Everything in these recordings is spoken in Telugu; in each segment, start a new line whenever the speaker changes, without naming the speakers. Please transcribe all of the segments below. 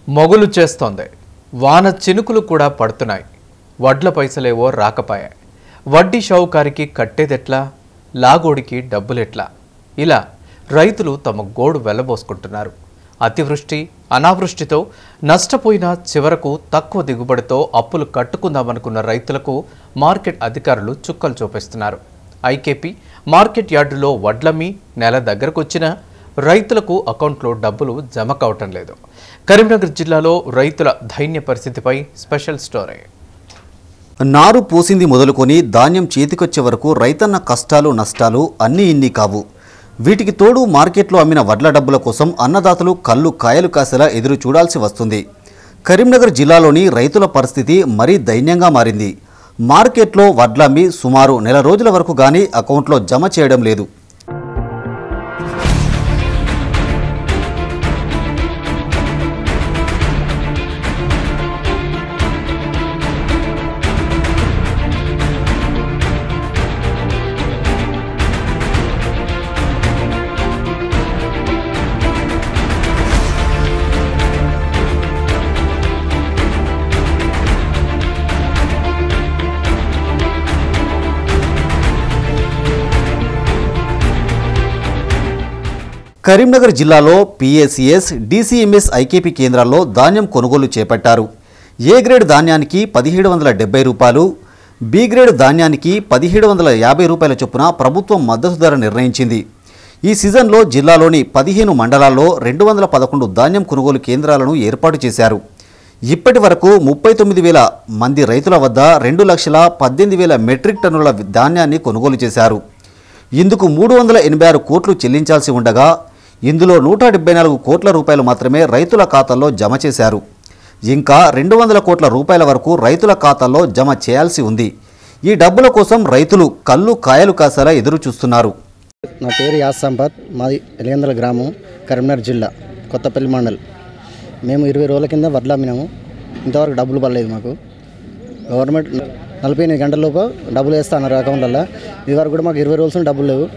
మొగులు చేస్తోంది వాన చినుకులు కూడా పడుతున్నాయి వడ్ల పైసలేవో రాకపాయాయి వడ్డీ షావుకారికి కట్టేదెట్లా లాగోడికి డబ్బులెట్లా ఇలా రైతులు తమ గోడు వెళ్లబోసుకుంటున్నారు అతివృష్టి అనావృష్టితో నష్టపోయిన చివరకు తక్కువ దిగుబడితో అప్పులు కట్టుకుందామనుకున్న రైతులకు మార్కెట్ అధికారులు చుక్కలు చూపిస్తున్నారు ఐకేపీ మార్కెట్ యార్డులో వడ్లమ్మి నెల దగ్గరకొచ్చిన రైతులకు అకౌంట్లో డబ్బులు జమ కావటం లేదు కరీంనగర్ జిల్లాలో రైతుల దైన్య పరిస్థితిపై స్పెషల్ స్టోరీ
నారు పూసింది మొదలుకొని ధాన్యం చేతికొచ్చే వరకు రైతన్న కష్టాలు నష్టాలు అన్నీ ఇన్ని కావు వీటికి తోడు మార్కెట్లో అమ్మిన వడ్ల డబ్బుల కోసం అన్నదాతలు కళ్ళు కాయలు కాసేలా ఎదురు చూడాల్సి వస్తుంది కరీంనగర్ జిల్లాలోని రైతుల పరిస్థితి మరీ దైన్యంగా మారింది మార్కెట్లో వడ్లమ్మి సుమారు నెల రోజుల వరకు గానీ అకౌంట్లో జమ చేయడం లేదు కరీంనగర్ జిల్లాలో పిఏసిఎస్ డిసిఎంఎస్ ఐకేపీ కేంద్రాల్లో ధాన్యం కొనుగోలు చేపట్టారు ఏ గ్రేడ్ ధాన్యానికి పదిహేడు వందల డెబ్బై రూపాయలు బి గ్రేడ్ ధాన్యానికి పదిహేడు వందల యాభై రూపాయల చొప్పున ప్రభుత్వం మద్దతు ధర నిర్ణయించింది ఈ సీజన్లో జిల్లాలోని పదిహేను మండలాల్లో రెండు వందల పదకొండు ధాన్యం కొనుగోలు కేంద్రాలను ఏర్పాటు చేశారు ఇప్పటి వరకు ముప్పై తొమ్మిది వేల మంది రైతుల వద్ద రెండు లక్షల పద్దెనిమిది వేల మెట్రిక్ టన్నుల ధాన్యాన్ని కొనుగోలు చేశారు ఇందుకు మూడు వందల ఎనభై ఆరు కోట్లు చెల్లించాల్సి ఉండగా ఇందులో నూట డెబ్బై నాలుగు కోట్ల రూపాయలు మాత్రమే రైతుల ఖాతాల్లో జమ చేశారు ఇంకా రెండు వందల కోట్ల రూపాయల వరకు రైతుల ఖాతాల్లో జమ చేయాల్సి ఉంది ఈ డబ్బుల కోసం రైతులు కళ్ళు కాయలు కాసేలా ఎదురు చూస్తున్నారు
నా పేరు యాస్ సంపత్ మాది ఎలిగందల గ్రామం కరీంనగర్ జిల్లా కొత్తపల్లి మండల్ మేము ఇరవై రోజుల కింద వడ్లు అమ్మినాము ఇంతవరకు డబ్బులు పడలేదు మాకు గవర్నమెంట్ నలభై ఎనిమిది గంటల లోపు డబ్బులు వేస్తా అన్నారు అకౌంట్లలో ఇదివరకు కూడా మాకు ఇరవై రోజుల నుంచి డబ్బులు లేవు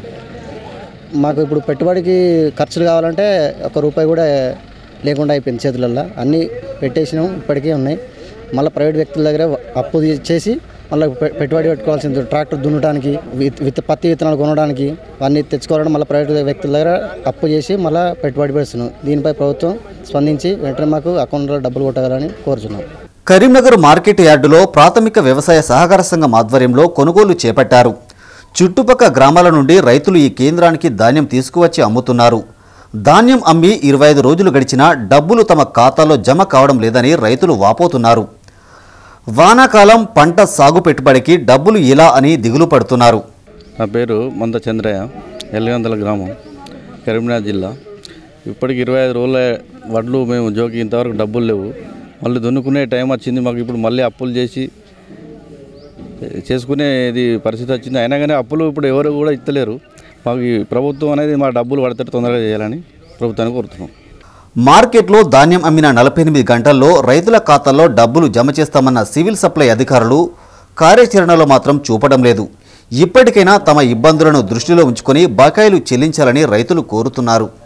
మాకు ఇప్పుడు పెట్టుబడికి ఖర్చులు కావాలంటే ఒక రూపాయి కూడా లేకుండా అయిపోయింది చేతులల్లో అన్నీ పెట్టేసినాం ఇప్పటికే ఉన్నాయి మళ్ళీ ప్రైవేట్ వ్యక్తుల దగ్గర అప్పు చేసి మళ్ళీ పె- పెట్టుబడి పెట్టుకోవాల్సింది ట్రాక్టర్ దున్నడానికి విత్ విత్ పత్తి విత్తనాలు కొనడానికి అన్నీ తెచ్చుకోవాలంటే మళ్ళీ ప్రైవేట్ వ్యక్తుల దగ్గర అప్పు చేసి మళ్ళీ పెట్టుబడి పెడుతున్నాం దీనిపై ప్రభుత్వం స్పందించి వెంటనే మాకు అకౌంట్లో డబ్బులు కొట్టగలని కోరుచున్నాం
కరీంనగర్ మార్కెట్ యార్డులో ప్రాథమిక వ్యవసాయ సహకార సంఘం ఆధ్వర్యంలో కొనుగోలు చేపట్టారు చుట్టుపక్క గ్రామాల నుండి రైతులు ఈ కేంద్రానికి ధాన్యం తీసుకువచ్చి అమ్ముతున్నారు ధాన్యం అమ్మి ఇరవై ఐదు రోజులు గడిచినా డబ్బులు తమ ఖాతాలో జమ కావడం లేదని రైతులు వాపోతున్నారు వానాకాలం పంట సాగు పెట్టుబడికి డబ్బులు ఇలా అని దిగులు పడుతున్నారు
నా పేరు మంద చంద్రయ్య ఎల్లిగందల గ్రామం కరీంనగర్ జిల్లా ఇప్పటికి ఇరవై ఐదు రోజుల వడ్లు మేము జోకి ఇంతవరకు డబ్బులు లేవు మళ్ళీ దున్నుకునే టైం వచ్చింది మాకు ఇప్పుడు మళ్ళీ అప్పులు చేసి చేసుకునేది పరిస్థితి వచ్చింది అయినా కానీ అప్పులు ఇప్పుడు ఎవరు కూడా ఇస్తలేరు మాకు ఈ ప్రభుత్వం అనేది మా డబ్బులు పడితే తొందరగా చేయాలని ప్రభుత్వాన్ని కోరుతున్నాం
మార్కెట్లో ధాన్యం అమ్మిన నలభై ఎనిమిది గంటల్లో రైతుల ఖాతాల్లో డబ్బులు జమ చేస్తామన్న సివిల్ సప్లై అధికారులు కార్యాచరణలో మాత్రం చూపడం లేదు ఇప్పటికైనా తమ ఇబ్బందులను దృష్టిలో ఉంచుకొని బకాయిలు చెల్లించాలని రైతులు కోరుతున్నారు